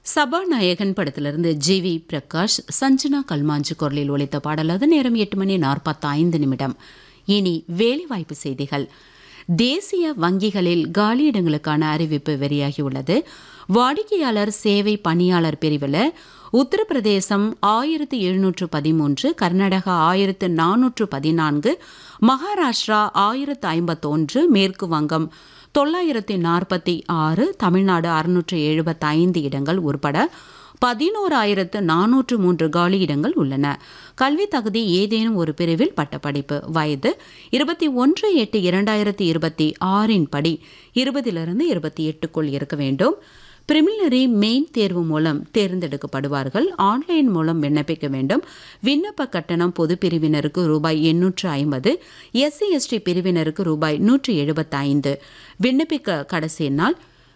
சபாநாயகன் படத்திலிருந்து G V Prakash Sanjana Kalmanju குரலில் ஒலித்த பாடல் அது நேரம் எட்டு மணி நாற்பத்தி ஐந்து நிமிடம் இனி வேலைவாய்ப்பு செய்திகள் தேசிய வங்கிகளில் காலியிடங்களுக்கான அறிவிப்பு வெளியாகியுள்ளது வாடிக்கையாளர் சேவை பணியாளர் பிரிவில் உத்தரப்பிரதேசம் ஆயிரத்து எழுநூற்று பதிமூன்று கர்நாடகா ஆயிரத்து நானூற்று பதினான்கு மகாராஷ்டிரா ஆயிரத்து ஐம்பத்தொன்று மேற்கு வங்கம் தொள்ளாயிரத்தி நாற்பத்தி ஆறு தமிழ்நாடு அறுநூற்று எழுபத்தைந்து இடங்கள் உட்பட பதினோராயிரத்து நானூற்று மூன்று காலியிடங்கள் உள்ளன கல்வி தகுதி ஏதேனும் ஒரு பிரிவில் பட்டப்படிப்பு வயது இருபத்தி ஒன்று எட்டு இரண்டாயிரத்தி இருபத்தி ஆறின் படி இருபதிலிருந்து இருபத்தி எட்டுக்குள் இருக்க வேண்டும் பிரிமினரி மெயின் தேர்வு மூலம் தேர்ந்தெடுக்கப்படுவார்கள் ஆன்லைன் மூலம் விண்ணப்பிக்க வேண்டும் விண்ணப்ப கட்டணம் பொது பிரிவினருக்கு ரூபாய் எண்ணூற்று ஐம்பது எஸ்சி எஸ்டி பிரிவினருக்கு ரூபாய் நூற்றி எழுபத்தைந்து விண்ணப்பிக்க கடைசி நாள்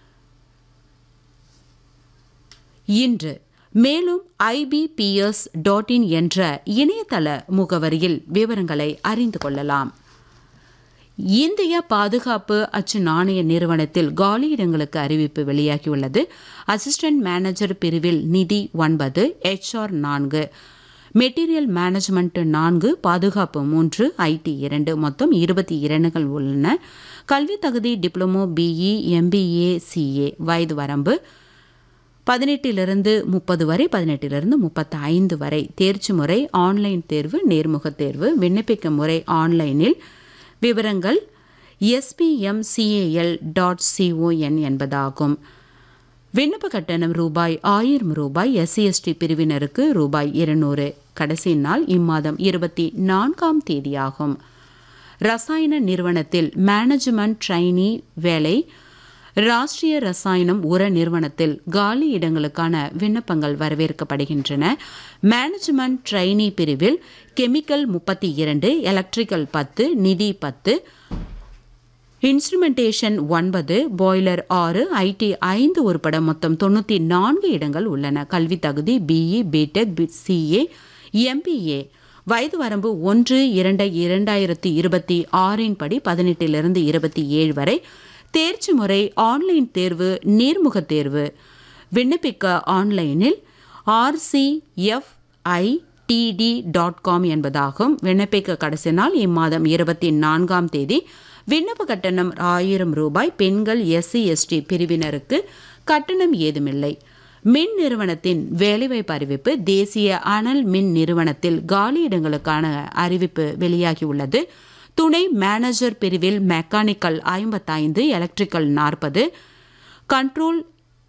இன்று மேலும் ஐபிபிஎஸ் டாட் இன் என்ற இணையதள முகவரியில் விவரங்களை அறிந்து கொள்ளலாம் இந்திய பாதுகாப்பு அச்சு நாணய நிறுவனத்தில் காலியிடங்களுக்கு அறிவிப்பு வெளியாகியுள்ளது அசிஸ்டன்ட் மேனேஜர் பிரிவில் நிதி ஒன்பது எச்ஆர் நான்கு மெட்டீரியல் மேனேஜ்மெண்ட் நான்கு பாதுகாப்பு மூன்று ஐடி இரண்டு மொத்தம் இருபத்தி இரண்டுகள் உள்ளன கல்வி தகுதி டிப்ளமோ பிஇ எம்பிஏ சிஏ வயது வரம்பு பதினெட்டிலிருந்து முப்பது வரை பதினெட்டிலிருந்து முப்பத்தி ஐந்து வரை தேர்ச்சி முறை ஆன்லைன் தேர்வு நேர்முக தேர்வு விண்ணப்பிக்க முறை ஆன்லைனில் விவரங்கள் எஸ்பிஎம்சிஏஎல் டாட் சிஓஎன் என்பதாகும் விண்ணப்ப கட்டணம் ரூபாய் ஆயிரம் ரூபாய் எஸ்சி எஸ்டி பிரிவினருக்கு ரூபாய் இருநூறு கடைசி நாள் இம்மாதம் இருபத்தி நான்காம் தேதியாகும் ரசாயன நிறுவனத்தில் மேனேஜ்மெண்ட் ட்ரைனி வேலை ராஷ்டிரிய ரசாயனம் உர நிறுவனத்தில் காலி இடங்களுக்கான விண்ணப்பங்கள் வரவேற்கப்படுகின்றன மேனேஜ்மெண்ட் ட்ரைனி பிரிவில் கெமிக்கல் முப்பத்தி இரண்டு எலக்ட்ரிக்கல் பத்து நிதி பத்து இன்ஸ்ட்ருமெண்டேஷன் ஒன்பது பாய்லர் ஆறு ஐடி ஐந்து உட்பட மொத்தம் தொண்ணூற்றி நான்கு இடங்கள் உள்ளன கல்வி தகுதி B E B Tech B C A MBA வயது வரம்பு ஒன்று இரண்டு இரண்டாயிரத்தி இருபத்தி ஆறின் படி பதினெட்டிலிருந்து இருபத்தி ஏழு வரை தேர்ச்சி முறை ஆன்லைன் தேர்வு நேர்முக தேர்வு விண்ணப்பிக்க ஆன்லைனில் ஆர்சிஎஃப்ஐ டிடி டாட் காம் என்பதாகும் விண்ணப்பிக்க கடைசி நாள் இம்மாதம் இருபத்தி நான்காம் தேதி விண்ணப்ப கட்டணம் ஆயிரம் ரூபாய் பெண்கள் எஸ்சி எஸ்டி பிரிவினருக்கு கட்டணம் ஏதுமில்லை மின் நிறுவனத்தின் வேலைவாய்ப்பு அறிவிப்பு தேசிய அனல் மின் நிறுவனத்தில் காலியிடங்களுக்கான அறிவிப்பு வெளியாகியுள்ளது துணை மேனேஜர் பிரிவில் மெக்கானிக்கல் ஐம்பத்தைந்து எலக்ட்ரிக்கல் நாற்பது கண்ட்ரோல்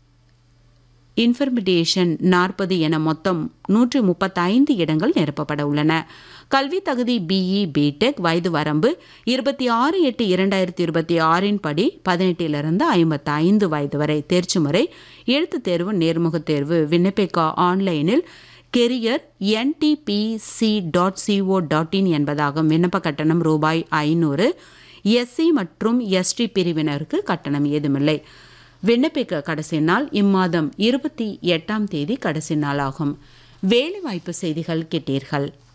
இன்ஃபர்மிடேஷன் நாற்பது என மொத்தம் நூற்றி முப்பத்தைந்து இடங்கள் நிரப்பப்பட உள்ளன கல்வி தகுதி பிஇ பிடெக் வயது வரம்பு இருபத்தி ஆறு எட்டு இரண்டாயிரத்தி இருபத்தி ஆறின் படி பதினெட்டிலிருந்து ஐம்பத்தி ஐந்து வயது வரை தேர்ச்சி முறை எழுத்துத் தேர்வு நேர்முகத் தேர்வு விண்ணப்பிக்க ஆன்லைனில் career NTPC dot C O dot in என்பதாகும் விண்ணப்ப கட்டணம் ரூபாய் ஐநூறு எஸ்சி மற்றும் எஸ்டி பிரிவினருக்கு கட்டணம் ஏதுமில்லை விண்ணப்பிக்க கடைசி நாள் இம்மாதம் இருபத்தி எட்டாம் தேதி கடைசி நாளாகும் வேலைவாய்ப்பு செய்திகள் கேட்டீர்கள்